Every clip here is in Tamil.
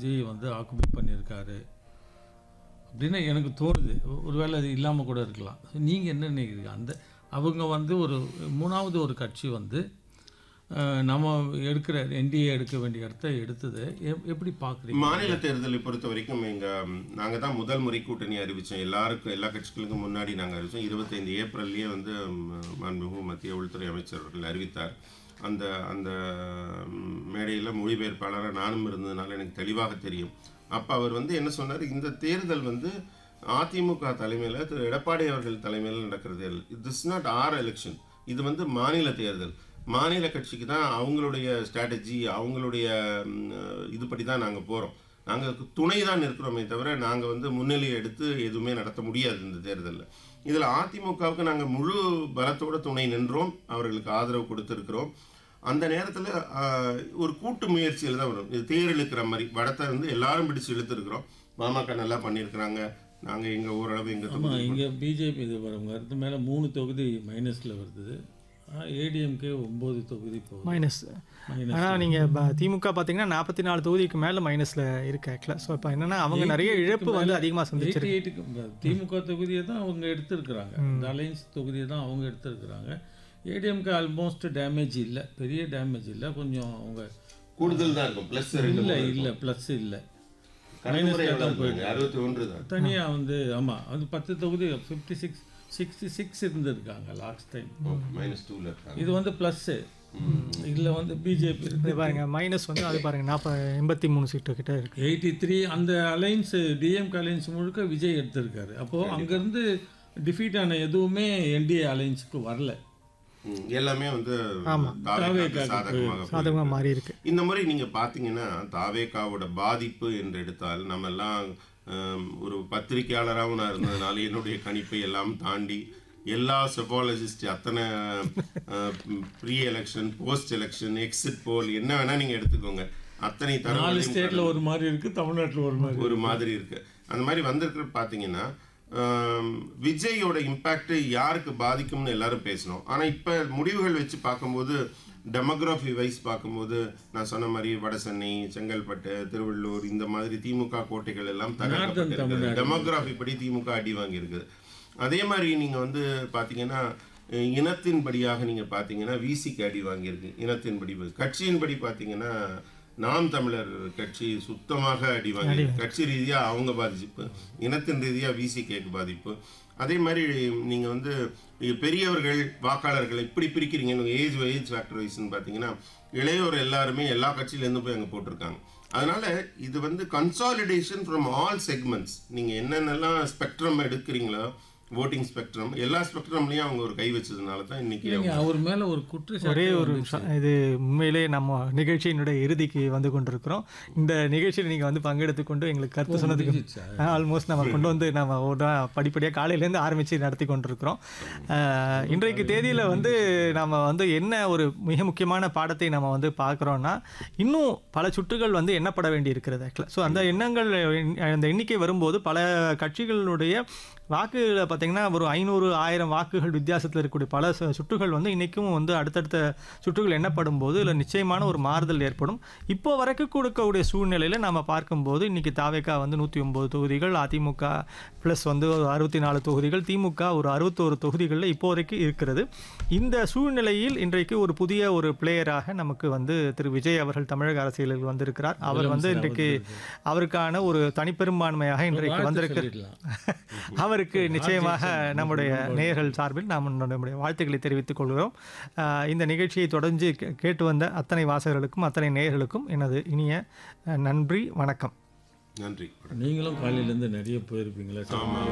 விஜய் வந்து ஆக்குபை பண்ணியிருக்காரு அப்படின்னு எனக்கு தோணுது ஒ- ஒருவேளை அது இல்லாமல் கூட இருக்கலாம் நீங்கள் என்ன நினைக்கிறீங்க அந்த அவங்க வந்து ஒரு மூணாவது ஒரு கட்சி வந்து அஹ், நம்ம எடுக்கிற என்டிஏ எடுக்க வேண்டிய இடத்த எடுத்தது எப்- எப்படி பார்க்குறீங்க மாநில தேர்தலை பொறுத்த வரைக்கும் எங்க நாங்க தான் முதல் முறை கூட்டணி அறிவிச்சோம் எல்லாருக்கும் எல்லா கட்சிகளுக்கும் முன்னாடி நாங்க அறிவிச்சோம் இருபத்தைந்து ஏப்ரல்லையே வந்து ம், மாண்புமிகு மத்திய உள்துறை அமைச்சர் அவர்கள் அறிவித்தார் அந்த அந்த ம், மேடையில மொழிபெயர்ப்பாளராக நானும் இருந்ததுனால எனக்கு தெளிவாக தெரியும் அப்ப அவர் வந்து என்ன சொன்னார் இந்த தேர்தல் வந்து அதிமுக தலைமையில் திரு எடப்பாடி அவர்கள் தலைமையில் நடக்கிற தேர்தல் திஸ் நாட் ஆர் எலெக்ஷன் இது வந்து மாநில தேர்தல் மாநில கட்சிக்கு தான் அவங்களுடைய ஸ்ட்ராட்டஜி அவங்களுடைய ம், இதுபடி தான் நாங்கள் போகிறோம் நாங்கள் துணை தான் இருக்கிறோமே தவிர நாங்கள் வந்து முன்னிலை எடுத்து எதுவுமே நடத்த முடியாது இந்த தேர்தலில் இதில் அதிமுகவுக்கு நாங்கள் முழு பலத்தோட துணை நின்றோம் அவர்களுக்கு ஆதரவு கொடுத்துருக்கிறோம் அந்த நேரத்தில் ஒரு கூட்டு முயற்சியில் தான் வரும் இது தேர் இழுக்கிற மாதிரி வடத்தை வந்து எல்லாரும் பிடிச்சு இழுத்துருக்குறோம் பாமக நல்லா பண்ணியிருக்கிறாங்க நாங்கள் எங்கள் ஓரளவு எங்கள் ஆமாம் இங்கே பிஜேபி இது வரும் அடுத்து மேலே மூணு தொகுதி மைனஸில் வருது ஏடிஎம்கே ஒம்பது தொகுதி போகுது மைனஸ் மைனஸ் ஆனால் நீங்கள் திமுக பார்த்தீங்கன்னா நாற்பத்தி நாலு தொகுதிக்கு மேலே மைனஸில் இருக்கு ஆக்சுவலாக ஸோ இப்போ என்னன்னா அவங்க நிறைய இழப்பு வந்து அதிகமாக சந்திச்சிருக்கு எயிட்டி எயிட்டுக்கு திமுக தொகுதியை தான் அவங்க எடுத்திருக்கிறாங்க இந்த அலைன்ஸ் தொகுதியை தான் அவங்க எடுத்திருக்கிறாங்க ஏடிஎம்கே ஆல்மோஸ்ட் டேமேஜ் இல்லை பெரிய டேமேஜ் இல்லை கொஞ்சம் அவங்க கூடுதல் தான் இருக்கும் ப்ளஸ் இல்லை இல்லை ப்ளஸ் இல்லை அறுபத்தி ஒன்று தான் தனியாக வந்து ஆமாம் அது பத்து தொகுதி ஃபிஃப்டி சிக்ஸ் சிக்ஸ்டி சிக்ஸ் இருந்திருக்காங்க லாஸ்ட் டைம் மைனஸ் டூவில் இருக்காங்க இது வந்து ப்ளஸ்ஸு இதில் வந்து பிஜேபி இருக்கு இது பாருங்க மைனஸ் வந்து அது பாருங்க நாற்பது எண்பத்தி மூணு சீட்டு கிட்ட இருக்கு எயிட்டி த்ரீ அந்த அலைன்ஸ் டிஎம்கே அலைன்ஸ் முழுக்க விஜய் எடுத்திருக்காரு அப்போது அங்கேருந்து டிஃபீட் ஆன எதுவுமே என்டிஏ அலைன்ஸுக்கு வரல ம், எல்லாமே வந்து தாவேக்காவுக்கு சாதகமாக சாதகமாக மாறி இருக்கு இந்த முறை நீங்க பாத்தீங்கன்னா தாவேக்காவோட பாதிப்பு என்று எடுத்தால் நம்ம எல்லாம் ஹம், ஒரு பத்திரிகையாளராகவும் நான் இருந்ததுனால என்னுடைய கணிப்பை எல்லாம் தாண்டி எல்லா செபாலஜிஸ்ட் அத்தனை pre election post election exit poll என்ன வேணா நீங்க எடுத்துக்கோங்க அத்தனை நாலு தரவு ஸ்டேட்டில் ஒரு மாதிரி இருக்குது தமிழ்நாட்டில் ஒரு மாதிரி ஒரு மாதிரி இருக்கு அந்த மாதிரி வந்திருக்கிற பார்த்தீங்கன்னா ஆம், விஜயோட இம்பேக்ட் யாருக்கு பாதிக்கும்னு எல்லாரும் பேசணும் ஆனா இப்ப முடிவுகள் வச்சு பார்க்கும்போது டெமோகிராஃபி வைஸ் பார்க்கும்போது நான் சொன்ன மாதிரி வட சென்னை செங்கல்பட்டு திருவள்ளூர் இந்த மாதிரி திமுக கோட்டைகள் எல்லாம் தகர்க்கப்பட்டிருக்கு டெமோகிராஃபி படி திமுக அடி வாங்கியிருக்குது அதே மாதிரி நீங்க வந்து பாத்தீங்கன்னா அஹ், இனத்தின்படியாக நீங்க பாத்தீங்கன்னா விசிக்கு அடி வாங்கியிருக்கு இனத்தின்படி கட்சியின்படி பாத்தீங்கன்னா நாம் தமிழர் கட்சி சுத்தமாக அடி வாங்கி கட்சி ரீதியா அவங்க பாதிப்பு இனத்தின் ரீதியா விசிகேக்கு பாதிப்பு அதே மாதிரி நீங்க வந்து இ- பெரியவர்கள் வாக்காளர்கள் இப்படி பிரிக்கிறீங்க ஏஜ் ஏஜ் ஃபேக்டர் வைஸ்னு பார்த்தீங்கன்னா இளையோர் எல்லாருமே எல்லா கட்சியிலேருந்து போய் அங்கே போட்டிருக்காங்க அதனால இது வந்து கன்சாலிடேஷன் ஃப்ரம் ஆல் செக்மெண்ட்ஸ் நீங்க என்னென்னலாம் ஸ்பெக்ட்ரம் எடுக்கிறீங்களோ ஓட்டிங் ஸ்பெக்ட்ரம் எல்லா ஸ்பெக்ட்ரம்லயும் அவங்க ஒரு கை வச்சதுனால தான் இன்னைக்கு இல்லைங்க அவர் மேலே ஒரு ஒரே குற்றச்சாட்டு ஒரு நிமிஷம் இது உண்மையிலே நம்ம நிகழ்ச்சியினுடைய இறுதிக்கு வந்து கொண்டிருக்கிறோம் இந்த நிகழ்ச்சியில் நீங்கள் வந்து பங்கெடுத்து கொண்டு எங்களுக்கு கருத்து சொன்னதுக்கு முடிஞ்சிடுச்சா? ஆல்மோஸ்ட் நம்ம கொண்டு வந்து நம்ம ஒரு படிப்படியாக காலையிலேருந்து ஆரம்பித்து நடத்தி கொண்டிருக்கிறோம் அஹ், இன்றைக்கு தேதியில் வந்து நம்ம வந்து என்ன ஒரு மிக முக்கியமான பாடத்தை நம்ம வந்து பார்க்குறோன்னா இன்னும் பல சுட்டுகள் வந்து எண்ணப்பட வேண்டி இருக்கிறது ஆக்சுவலாக ஸோ அந்த எண்ணங்கள் அந்த எண்ணிக்கை வரும்போது பல கட்சிகளுடைய வாக்குகளை பார்த்தீங்கன்னா ஒரு ஐநூறு ஆயிரம் வாக்குகள் வித்தியாசத்தில் இருக்கக்கூடிய பல சு- சுற்றுகள் வந்து இன்றைக்கும் வந்து அடுத்தடுத்த சுற்றுகள் எண்ணப்படும் போது இதில் நிச்சயமான ஒரு மாறுதல் ஏற்படும் இப்போ வரைக்கும் கொடுக்கக்கூடிய சூழ்நிலையில் நம்ம பார்க்கும்போது இன்றைக்கி தாவேக்கா வந்து நூற்றி ஒம்பது தொகுதிகள் அதிமுக ப்ளஸ் வந்து ஒரு அறுபத்தி நாலு தொகுதிகள் திமுக ஒரு அறுபத்தோரு தொகுதிகளில் இப்போ வரைக்கும் இருக்கிறது இந்த சூழ்நிலையில் இன்றைக்கு ஒரு புதிய ஒரு பிளேயராக நமக்கு வந்து திரு விஜய் அவர்கள் தமிழக அரசியலில் வந்திருக்கிறார் அவர் வந்து இன்றைக்கு அவருக்கான ஒரு தனிப்பெரும்பான்மையாக இன்றைக்கு வாழ்த்து வந்திருக்கு சொல்லிடலாம். அவருக்கு நிச்சயமாக நம்முடைய நேயர்கள் சார்பில் நாம் நம்முடைய வாழ்த்துக்களை தெரிவித்துக் கொள்கிறோம் ஆஹ் இந்த நிகழ்ச்சியை தொடர்ந்து கே- கேட்டு வந்த அத்தனை வாசகர்களுக்கும் அத்தனை நேயர்களுக்கும் எனது இனிய அஹ், நன்றி வணக்கம் நன்றி நீங்களும் காலையிலேருந்து நிறைய போயிருப்பீங்களா சாமி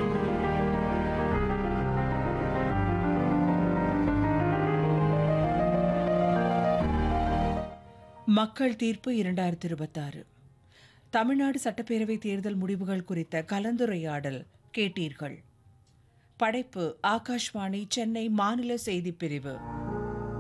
மக்கள் தீர்ப்பு இரண்டாயிரத்தி இருபத்தாறு தமிழ்நாடு சட்டப்பேரவை தேர்தல் முடிவுகள் குறித்த கலந்துரையாடல் கேட்டீர்கள் படைப்பு ஆகாஷ்வாணி சென்னை மாநில செய்திப் பிரிவு